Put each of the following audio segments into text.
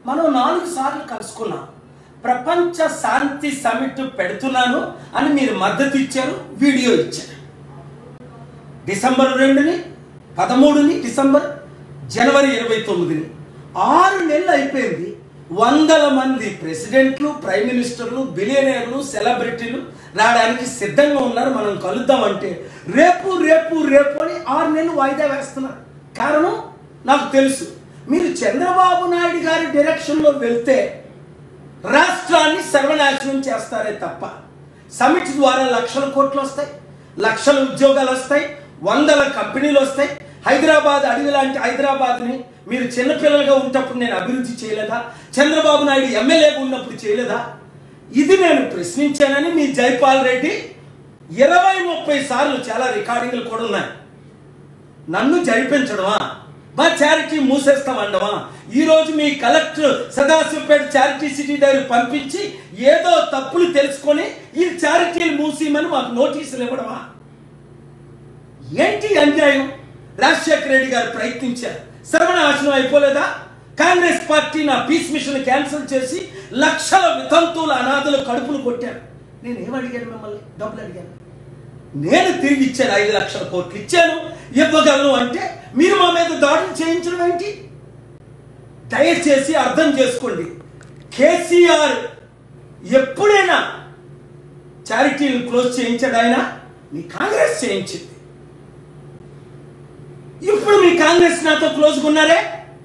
మనం నాలుగు సార్లు కలుసుకున్నాం ప్రపంచ శాంతి సమిట్ పెడుతున్నాను అని మీరు మద్దతు ఇచ్చారు వీడియో ఇచ్చారు డిసెంబర్ రెండుని పదమూడుని డిసెంబర్ జనవరి ఇరవై తొమ్మిదిని ఆరు నెలలు అయిపోయింది వందల మంది ప్రెసిడెంట్లు ప్రైమ్ మినిస్టర్లు బిలియనీర్లు సెలబ్రిటీలు రావడానికి సిద్ధంగా ఉన్నారు మనం కలుద్దామంటే రేపు రేపు రేపు అని ఆరు నెలలు వాయిదా వేస్తున్నారు కారణం నాకు తెలుసు మీరు చంద్రబాబు నాయుడు గారి డైరెక్షన్లో వెళ్తే రాష్ట్రాన్ని సర్వనాశనం చేస్తారే తప్ప సమిట్ ద్వారా లక్షల కోట్లు వస్తాయి లక్షల ఉద్యోగాలు వస్తాయి వందల కంపెనీలు వస్తాయి హైదరాబాద్ అడవి లాంటి హైదరాబాద్ని మీరు చిన్నపిల్లలుగా ఉన్నప్పుడు నేను అభివృద్ధి చేయలేదా చంద్రబాబు నాయుడు ఎమ్మెల్యేగా ఉన్నప్పుడు చేయలేదా ఇది నేను ప్రశ్నించానని మీ జైపాల్ రెడ్డి ఇరవై ముప్పై సార్లు చాలా రికార్డింగ్లు కూడా ఉన్నాయి నన్ను జరిపించడమా మా చారిటీ మూసేస్తామండమా ఈ రోజు మీ కలెక్టర్ సదాశివపేట చారిటీ సిటీ దగ్గర పంపించి ఏదో తప్పులు తెలుసుకొని ఈ చారిటీలు మూసేయమని మాకు నోటీసులు ఇవ్వడమా ఏంటి అన్యాయం రాజశేఖర రెడ్డి గారు ప్రయత్నించారు సర్వనాశనం అయిపోలేదా కాంగ్రెస్ పార్టీ నా పీస్ మిషన్ క్యాన్సిల్ చేసి లక్షల వితంతువుల అనాథుల కడుపులు కొట్టారు నేను ఏం అడిగాను మిమ్మల్ని డబ్బులు అడిగాను నేను తిరిగి ఇచ్చాను ఐదు లక్షల కోట్లు ఇచ్చాను ఇవ్వగలను అంటే మీరు మా మీద దాడులు చేయించడం ఏంటి దయచేసి అర్థం చేసుకోండి కేసీఆర్ ఎప్పుడైనా చారిటీలు క్లోజ్ చేయించాడు ఆయన మీ కాంగ్రెస్ చేయించింది ఇప్పుడు మీ కాంగ్రెస్ నాతో క్లోజ్గా ఉన్నారే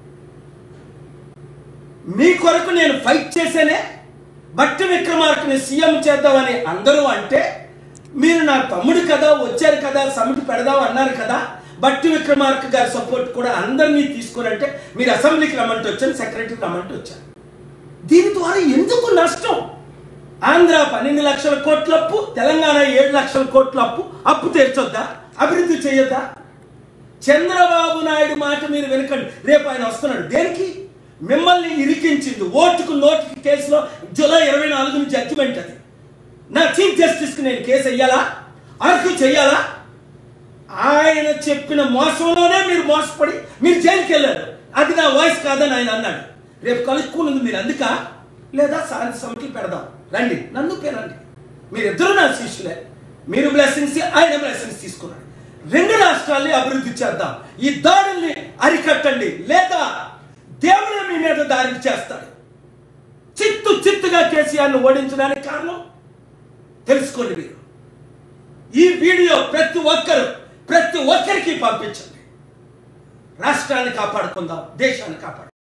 మీ కొరకు నేను ఫైట్ చేసేనే బట్టి విక్రమార్కని సీఎం చేద్దామని అందరూ అంటే మీరు నా తమ్ముడు కదా వచ్చారు కదా సమిటి పెడదాం అన్నారు కదా బట్టి విక్రమార్క గారి సపోర్ట్ కూడా అందరినీ తీసుకురంటే మీరు అసెంబ్లీకి రమ్మంటే వచ్చాను సెక్రటరీకి రమ్మంటే వచ్చాను దీని ద్వారా ఎందుకు నష్టం ఆంధ్ర పన్నెండు లక్షల కోట్ల అప్పు తెలంగాణ ఏడు లక్షల కోట్ల అప్పు అప్పు తీర్చొద్దా అభివృద్ధి చేయొద్దా చంద్రబాబు నాయుడు మాట మీరు వినకండి రేపు ఆయన వస్తున్నాడు దేనికి మిమ్మల్ని ఇరికించింది ఓటుకు నోటుకి కేసులో జూలై ఇరవై నాలుగుని జడ్జిమెంట్ అది నా చీఫ్ జస్టిస్కి నేను కేసు వెయ్యాలా ఆర్గ్యూ చెయ్యాలా ఆయన చెప్పిన మోసంలోనే మీరు మోసపడి మీరు జైలుకి వెళ్ళారు అది నా వాయిస్ కాదని ఆయన అన్నాడు రేపు కలుసుకున్నది మీరు అందుక లేదా శాంతి సమిట్లు పెడదాం రండి నన్ను పేరండి మీరిద్దరూ నా శిష్యులే మీరు బ్లెస్సింగ్స్ ఆయన బ్లెస్సింగ్స్ తీసుకున్నాడు రెండు రాష్ట్రాల్ని అభివృద్ధి చేద్దాం ఈ దాడుల్ని అరికట్టండి లేదా దేవుడు మీ మీద దాడి చేస్తాడు చిత్తు చిత్తుగా కేసీఆర్ను ఓడించడానికి కారణం తెలుసుకోండి మీరు ఈ వీడియో ప్రతి ఒక్కరు ప్రతి ఒక్కరికి పంపించండి రాష్ట్రాన్ని కాపాడుకుందాం దేశాన్ని కాపాడు